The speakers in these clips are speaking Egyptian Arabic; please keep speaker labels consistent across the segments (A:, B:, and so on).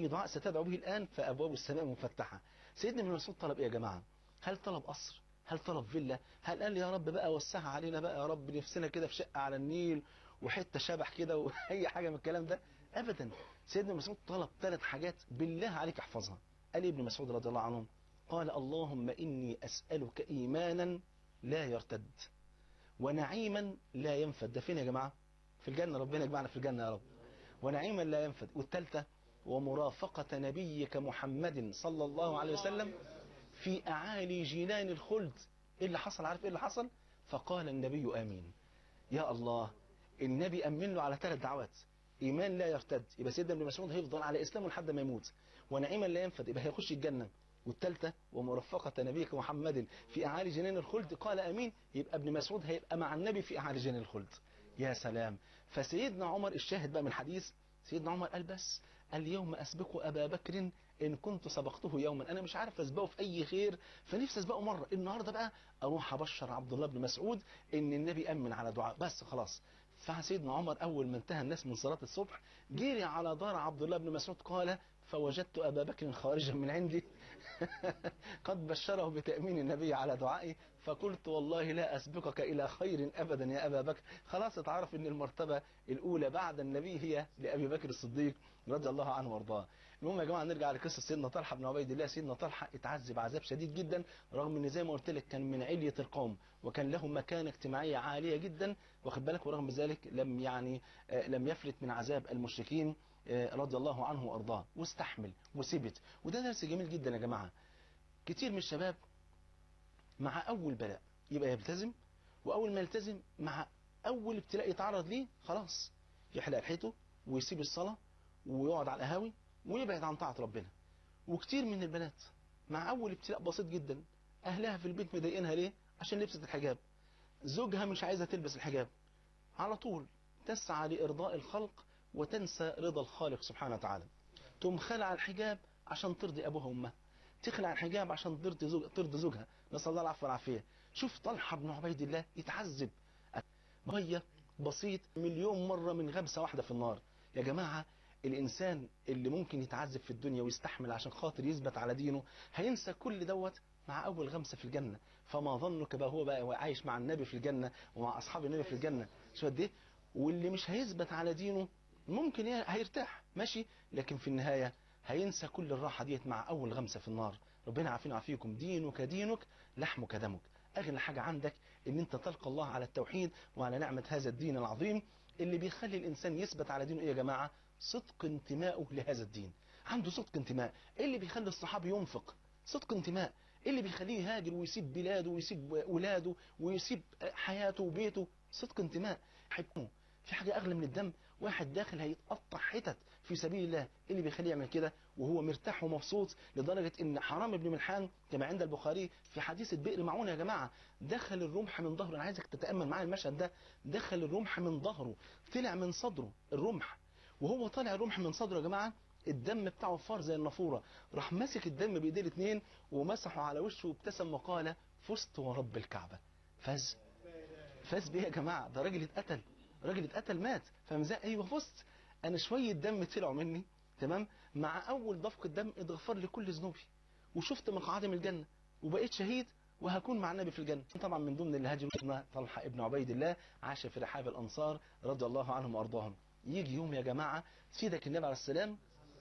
A: أي دعاء ستدعو به الآن فأبواب السماء مفتحة سيدنا ابن مسعود طلب إيه يا جماعة هل طلب قصر هل طلب فيلا هل قال يا رب بقى وسعها علينا بقى يا رب نفسنا كده في شقة على النيل وحتة شبح كده وأي حاجة من الكلام ده أبدا سيدنا ابن مسعود طلب ثلاث حاجات بالله عليك احفظها قال إيه ابن مسعود رضي الله عنه قال اللهم إني أسألك إيمانا لا يرتد ونعيما لا ينفد ده فين يا جماعة في الجنة ربنا يجمعنا في الجنة يا رب ونعيما لا ينفد والثالثة ومرافقة نبيك محمد صلى الله عليه وسلم في أعالي جنان الخلد إيه اللي حصل عارف إيه اللي حصل فقال النبي آمين يا الله النبي أمن له على ثلاث دعوات إيمان لا يرتد يبقى سيدنا ابن مسعود هيفضل على إسلامه لحد ما يموت ونعيما لا ينفد يبقى هيخش الجنة والثالثة ومرفقة نبيك محمد في أعالي جنان الخلد قال أمين يبقى ابن مسعود هيبقى مع النبي في أعالي جنان الخلد يا سلام فسيدنا عمر الشاهد بقى من الحديث سيدنا عمر قال بس اليوم أسبق أبا بكر إن كنت سبقته يوما أنا مش عارف أسبقه في أي خير فنفسي أسبقه مرة النهاردة بقى أروح أبشر عبد الله بن مسعود إن النبي أمن على دعاء بس خلاص فسيدنا عمر أول ما انتهى الناس من صلاة الصبح جري على دار عبد الله بن مسعود قال فوجدت أبا بكر خارجا من عندي قد بشره بتأمين النبي على دعائي فقلت والله لا أسبقك إلى خير أبدا يا أبا بكر خلاص اتعرف أن المرتبة الأولى بعد النبي هي لأبي بكر الصديق رضي الله عنه وارضاه المهم يا جماعة نرجع لقصة سيدنا طلحة بن عبيد الله سيدنا طلحة اتعذب عذاب شديد جدا رغم ان زي ما قلت لك كان من علية القوم وكان له مكانة اجتماعية عالية جدا واخد بالك ورغم ذلك لم يعني لم يفلت من عذاب المشركين رضي الله عنه وارضاه واستحمل وثبت وده درس جميل جدا يا جماعة كتير من الشباب مع اول بلاء يبقى يلتزم واول ما يلتزم مع اول ابتلاء يتعرض ليه خلاص يحلق لحيته ويسيب الصلاة ويقعد على القهاوي ويبعد عن طاعة ربنا وكتير من البنات مع اول ابتلاء بسيط جدا اهلها في البيت مضايقينها ليه عشان لبست الحجاب زوجها مش عايزة تلبس الحجاب على طول تسعى لإرضاء الخلق وتنسى رضا الخالق سبحانه وتعالى تقوم خلع الحجاب عشان ترضي أبوها وأمها تخلع الحجاب عشان ترضي زوج ترضي زوجها نسأل الله العفو والعافية شوف طلحة بن عبيد الله يتعذب مية بسيط مليون مرة من غمسة واحدة في النار يا جماعة الإنسان اللي ممكن يتعذب في الدنيا ويستحمل عشان خاطر يثبت على دينه هينسى كل دوت مع أول غمسة في الجنة فما ظنك بقى هو بقى عايش مع النبي في الجنة ومع أصحاب النبي في الجنة شو قد إيه واللي مش هيثبت على دينه ممكن هيرتاح ماشي لكن في النهاية هينسى كل الراحة ديت مع أول غمسة في النار ربنا عافينا وعافيكم دينك دينك لحمك دمك أغلى حاجة عندك إن أنت تلقى الله على التوحيد وعلى نعمة هذا الدين العظيم اللي بيخلي الإنسان يثبت على دينه إيه يا جماعة صدق انتمائه لهذا الدين عنده صدق انتماء إيه اللي بيخلي الصحابي ينفق صدق انتماء إيه اللي بيخليه يهاجر ويسيب بلاده ويسيب ولاده ويسيب حياته وبيته صدق انتماء حبه في حاجة أغلى من الدم واحد داخل هيتقطع حتت في سبيل الله اللي بيخليه يعمل كده وهو مرتاح ومبسوط لدرجة ان حرام بن ملحان كما عند البخاري في حديث البئر معون يا جماعة دخل الرمح من ظهره انا عايزك تتأمل معايا المشهد ده دخل الرمح من ظهره طلع من صدره الرمح وهو طالع الرمح من صدره يا جماعة الدم بتاعه فار زي النافورة راح ماسك الدم بايديه الاثنين ومسحه على وشه وابتسم وقال فزت ورب الكعبة فاز فاز بيه يا جماعة ده راجل اتقتل راجل اتقتل مات فمزاق ايوه فزت انا شوية دم طلعوا مني تمام مع اول دفق الدم اتغفر لي كل ذنوبي وشفت مقعدي من الجنة وبقيت شهيد وهكون مع النبي في الجنة طبعا من ضمن اللي هاجرنا طلحة ابن عبيد الله عاش في رحاب الانصار رضي الله عنهم وارضاهم يجي يوم يا جماعة سيدك النبي عليه السلام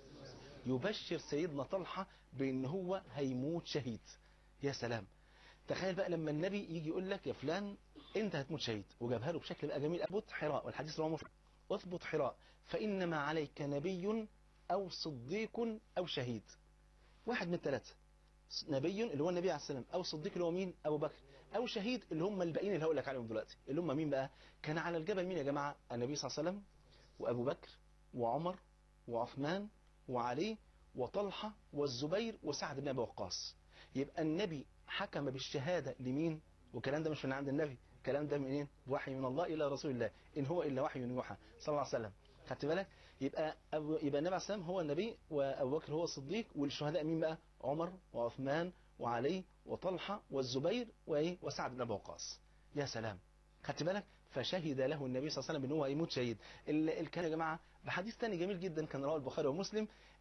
A: يبشر سيدنا طلحة بان هو هيموت شهيد يا سلام تخيل بقى لما النبي يجي يقول لك يا فلان انت هتموت شهيد وجابها له بشكل بقى جميل اثبت حراء والحديث رواه مسلم اثبت حراء فانما عليك نبي او صديق او شهيد واحد من الثلاثه نبي اللي هو النبي عليه السلام او صديق اللي هو مين ابو بكر او شهيد اللي هم الباقيين اللي هقول لك عليهم دلوقتي اللي هم مين بقى كان على الجبل مين يا جماعه النبي صلى الله عليه وسلم وابو بكر وعمر وعثمان وعلي وطلحه والزبير وسعد بن ابي وقاص يبقى النبي حكم بالشهادة لمين والكلام ده مش من عند النبي الكلام ده منين وحي من الله إلى رسول الله إن هو إلا وحي يوحى صلى الله عليه وسلم خدت بالك يبقى أبو يبقى النبي عليه السلام هو النبي وأبو بكر هو الصديق والشهداء مين بقى عمر وعثمان وعلي وطلحة والزبير وإيه وسعد بن أبي وقاص يا سلام خدت بالك فشهد له النبي صلى الله عليه وسلم ان هو هيموت شهيد الكلام يا جماعه بحديث ثاني جميل جدا كان رواه البخاري ومسلم